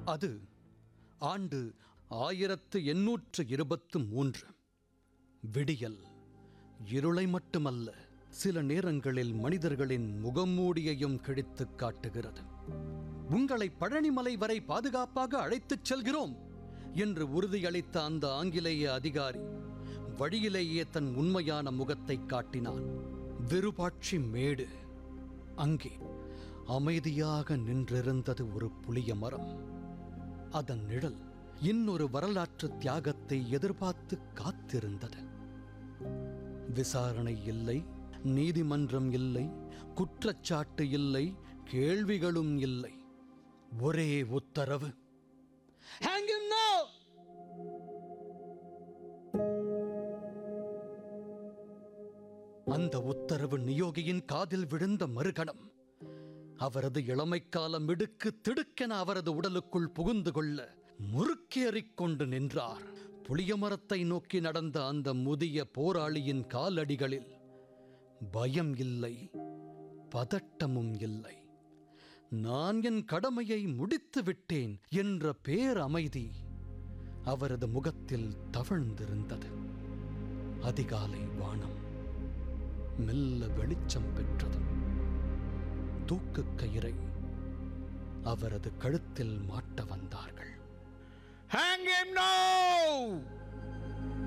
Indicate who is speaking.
Speaker 1: அது ஆண்டு ஆயிரத்து எண்ணூற்று இருபத்து மூன்று விடியல் இருளை மட்டுமல்ல சில நேரங்களில் மனிதர்களின் முகமூடியையும் கிழித்துக் காட்டுகிறது உங்களை பழனிமலை வரை பாதுகாப்பாக அழைத்துச் செல்கிறோம் என்று உறுதியளித்த அந்த ஆங்கிலேய அதிகாரி வழியிலேயே தன் உண்மையான முகத்தை காட்டினான் விருபாட்சி மேடு அங்கே அமைதியாக நின்றிருந்தது ஒரு புளிய மரம் அதன் நிழல் இன்னொரு வரலாற்று தியாகத்தை எதிர்பார்த்து காத்திருந்தது விசாரணை இல்லை நீதிமன்றம் இல்லை குற்றச்சாட்டு இல்லை கேள்விகளும் இல்லை ஒரே உத்தரவு Hang him now! அந்த உத்தரவு நியோகியின் காதில் விழுந்த மறுகணம் அவரது இளமைக்கால மிடுக்கு திடுக்கென அவரது உடலுக்குள் புகுந்து கொள்ள முறுக்கேறிக் கொண்டு நின்றார் புளிய மரத்தை நோக்கி நடந்த அந்த முதிய போராளியின் காலடிகளில் பயம் இல்லை பதட்டமும் இல்லை நான் என் கடமையை முடித்து விட்டேன் என்ற பேரமைதி அவரது முகத்தில் தவழ்ந்திருந்தது அதிகாலை வானம் மெல்ல வெளிச்சம் பெற்றது தூக்குக் கயிறை அவரது கழுத்தில் மாட்ட வந்தார்கள்
Speaker 2: Hang him now!